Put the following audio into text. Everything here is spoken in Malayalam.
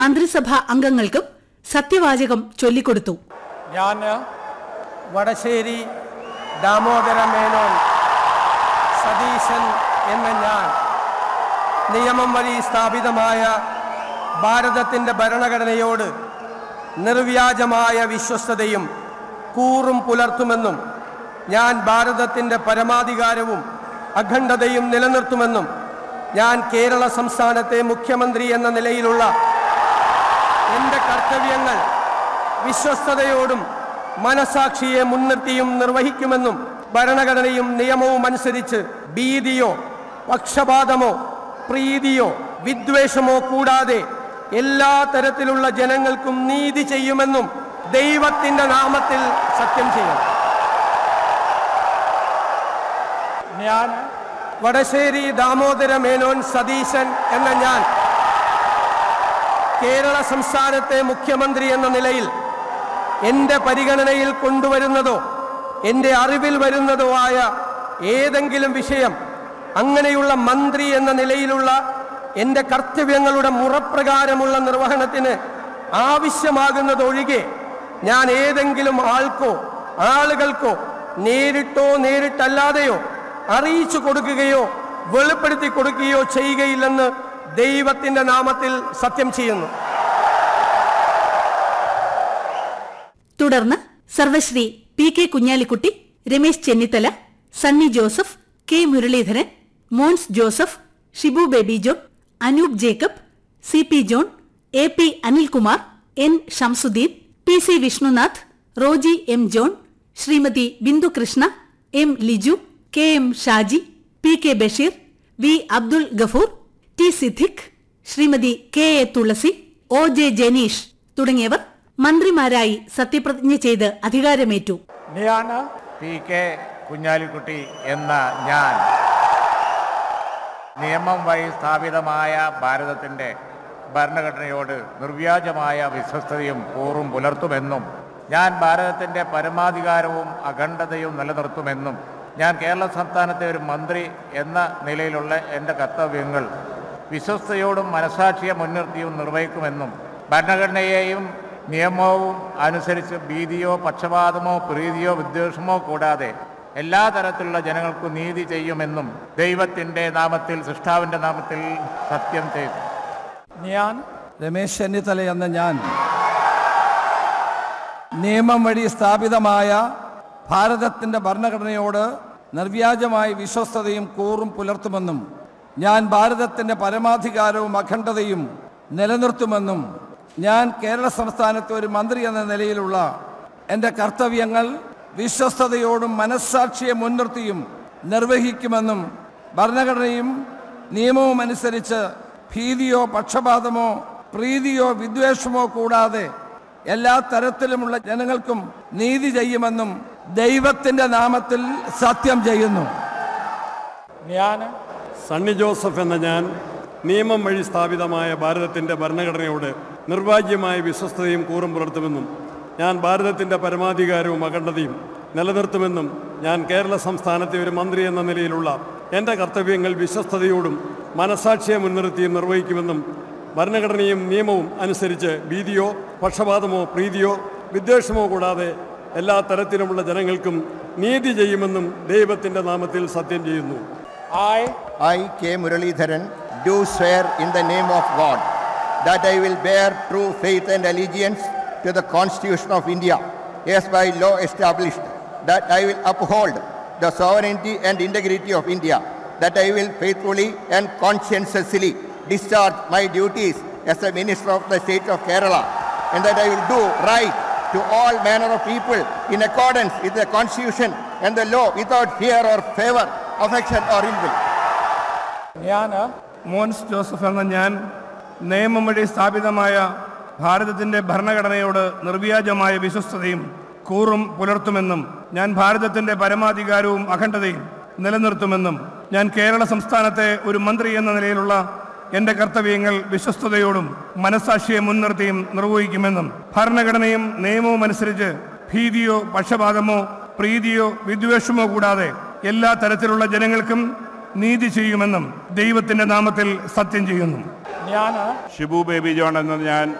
മന്ത്രിസഭാ അംഗങ്ങൾക്കും സത്യവാചകം ചൊല്ലിക്കൊടുത്തു ഞാൻ വടശ്ശേരി ദാമോദര മേനോൻ സതീശൻ എന്ന ഞാൻ നിയമം വഴി സ്ഥാപിതമായ ഭാരതത്തിൻ്റെ ഭരണഘടനയോട് നിർവ്യാജമായ വിശ്വസ്തതയും കൂറും പുലർത്തുമെന്നും ഞാൻ ഭാരതത്തിൻ്റെ പരമാധികാരവും അഖണ്ഡതയും നിലനിർത്തുമെന്നും ഞാൻ കേരള സംസ്ഥാനത്തെ മുഖ്യമന്ത്രി എന്ന നിലയിലുള്ള എൻ്റെ കർത്തവ്യങ്ങൾ വിശ്വസ്തയോടും മനസാക്ഷിയെ മുൻനിർത്തിയും നിർവഹിക്കുമെന്നും ഭരണഘടനയും നിയമവും അനുസരിച്ച് ഭീതിയോ പക്ഷപാതമോ പ്രീതിയോ വിദ്വേഷമോ കൂടാതെ എല്ലാ തരത്തിലുള്ള ജനങ്ങൾക്കും നീതി ചെയ്യുമെന്നും ദൈവത്തിന്റെ നാമത്തിൽ സത്യം ചെയ്യും ഞാൻ വടശ്ശേരി ദാമോദര മേനോൻ സതീശൻ എന്ന ഞാൻ കേരള സംസ്ഥാനത്തെ മുഖ്യമന്ത്രി എന്ന നിലയിൽ എൻ്റെ പരിഗണനയിൽ കൊണ്ടുവരുന്നതോ എൻ്റെ അറിവിൽ വരുന്നതോ ആയ ഏതെങ്കിലും വിഷയം അങ്ങനെയുള്ള മന്ത്രി എന്ന നിലയിലുള്ള എൻ്റെ കർത്തവ്യങ്ങളുടെ മുറപ്രകാരമുള്ള നിർവഹണത്തിന് ആവശ്യമാകുന്നതൊഴികെ ഞാൻ ഏതെങ്കിലും ആൾക്കോ ആളുകൾക്കോ നേരിട്ടോ നേരിട്ടല്ലാതെയോ അറിയിച്ചു കൊടുക്കുകയോ വെളിപ്പെടുത്തി കൊടുക്കുകയോ ചെയ്യുകയില്ലെന്ന് ദൈവത്തിന്റെ നാമത്തിൽ സത്യം ചെയ്യുന്നു തുടർന്ന് Sarvashri P K Kunhalikutty Ramesh Chennithala Sunny Joseph K Muraleedharan Mons Joseph Shibu Baby John Anoop Jacob C P John A P Anilkumar N Shamsuddin P C Vishnunath Roji M John Shrimati Bindu Krishna M Liju K M Shaji P K Basheer V Abdul Gafoor T Siddique Shrimati K A Thulasi O J Janeesh തുടങ്ങിയവർ മന്ത്രിമാരായി സത്യപ്രതിജ്ഞ ചെയ്ത് അധികാരമേറ്റു ഞാൻ പി കെ കുഞ്ഞാലിക്കുട്ടി എന്ന ഞാൻ നിയമം വഴി സ്ഥാപിതമായ ഭാരതത്തിൻ്റെ ഭരണഘടനയോട് നിർവ്യാജമായ വിശ്വസ്തതയും കൂറും പുലർത്തുമെന്നും ഞാൻ ഭാരതത്തിൻ്റെ പരമാധികാരവും അഖണ്ഡതയും നിലനിർത്തുമെന്നും ഞാൻ കേരള സംസ്ഥാനത്തെ ഒരു മന്ത്രി എന്ന നിലയിലുള്ള എൻ്റെ കർത്തവ്യങ്ങൾ വിശ്വസ്തയോടും മനസാക്ഷിയെ മുൻനിർത്തിയും നിർവഹിക്കുമെന്നും ഭരണഘടനയെയും നിയമവും അനുസരിച്ച് ഭീതിയോ പക്ഷപാതമോ പ്രീതിയോ വിദ്വേഷമോ കൂടാതെ എല്ലാ തരത്തിലുള്ള ജനങ്ങൾക്കും നീതി ചെയ്യുമെന്നും ദൈവത്തിൻ്റെ നാമത്തിൽ സൃഷ്ടാവിൻ്റെ നാമത്തിൽ സത്യം ചെയ്തു ഞാൻ രമേശ് ചെന്നിത്തല എന്ന ഞാൻ നിയമം വഴി സ്ഥാപിതമായ ഭാരതത്തിൻ്റെ ഭരണഘടനയോട് നിർവ്യാജമായ വിശ്വസ്തതയും കൂറും പുലർത്തുമെന്നും ഞാൻ ഭാരതത്തിൻ്റെ പരമാധികാരവും അഖണ്ഡതയും നിലനിർത്തുമെന്നും ഞാൻ കേരള സംസ്ഥാനത്തെ ഒരു മന്ത്രി എന്ന നിലയിലുള്ള എൻ്റെ കർത്തവ്യങ്ങൾ വിശ്വസ്തയോടും മനസ്സാക്ഷിയെ മുൻനിർത്തിയും നിർവഹിക്കുമെന്നും ഭരണഘടനയും നിയമവും അനുസരിച്ച് ഭീതിയോ പക്ഷപാതമോ പ്രീതിയോ വിദ്വേഷമോ കൂടാതെ എല്ലാ തരത്തിലുമുള്ള ജനങ്ങൾക്കും നീതി ചെയ്യുമെന്നും ദൈവത്തിന്റെ നാമത്തിൽ സത്യം ചെയ്യുന്നു ഞാൻ സണ്ണി ജോസഫ് എന്ന ഞാൻ നിയമം വഴി സ്ഥാപിതമായ ഭാരതത്തിൻ്റെ ഭരണഘടനയോട് നിർവാജ്യമായ വിശ്വസ്തതയും കൂറും പുലർത്തുമെന്നും ഞാൻ ഭാരതത്തിൻ്റെ പരമാധികാരവും അഖണ്ഡതയും നിലനിർത്തുമെന്നും ഞാൻ കേരള സംസ്ഥാനത്തെ ഒരു മന്ത്രി എന്ന നിലയിലുള്ള എൻ്റെ കർത്തവ്യങ്ങൾ വിശ്വസ്തയോടും മനസാക്ഷിയെ മുൻനിർത്തിയും നിർവഹിക്കുമെന്നും ഭരണഘടനയും നിയമവും അനുസരിച്ച് ഭീതിയോ പക്ഷപാതമോ പ്രീതിയോ വിദ്വേഷമോ കൂടാതെ എല്ലാ തരത്തിലുമുള്ള ജനങ്ങൾക്കും നീതി ചെയ്യുമെന്നും ദൈവത്തിൻ്റെ നാമത്തിൽ സത്യം ചെയ്യുന്നു I, K. Muralidharan, do swear in the name of God that I will bear true faith and allegiance to the Constitution of India, as by law established, that I will uphold the sovereignty and integrity of India, that I will faithfully and conscientiously discharge my duties as a minister of the state of Kerala, and that I will do right to all manner of people in accordance with the Constitution and the law without fear or favor, affection or ill will. ഞാൻ മോൻസ് ജോസഫ് എന്ന ഞാൻ നിയമം വഴി സ്ഥാപിതമായ ഭാരതത്തിന്റെ ഭരണഘടനയോട് നിർവ്യാജമായ വിശ്വസ്തതയും കൂറും പുലർത്തുമെന്നും ഞാൻ ഭാരതത്തിന്റെ പരമാധികാരവും അഖണ്ഡതയും നിലനിർത്തുമെന്നും ഞാൻ കേരള സംസ്ഥാനത്തെ ഒരു മന്ത്രി എന്ന നിലയിലുള്ള എന്റെ കർത്തവ്യങ്ങൾ വിശ്വസ്തയോടും മനസാക്ഷിയെ മുൻനിർത്തിയും നിർവഹിക്കുമെന്നും ഭരണഘടനയും നിയമവും അനുസരിച്ച് ഭീതിയോ പക്ഷപാതമോ പ്രീതിയോ വിദ്വേഷമോ കൂടാതെ എല്ലാ തരത്തിലുള്ള ജനങ്ങൾക്കും നീതി ചെയ്യുമെന്നും ദൈവത്തിന്റെ നാമത്തിൽ സത്യം ചെയ്യുന്നു ഞാൻ ഷിബു ബേബി ജോൺ എന്ന ഞാൻ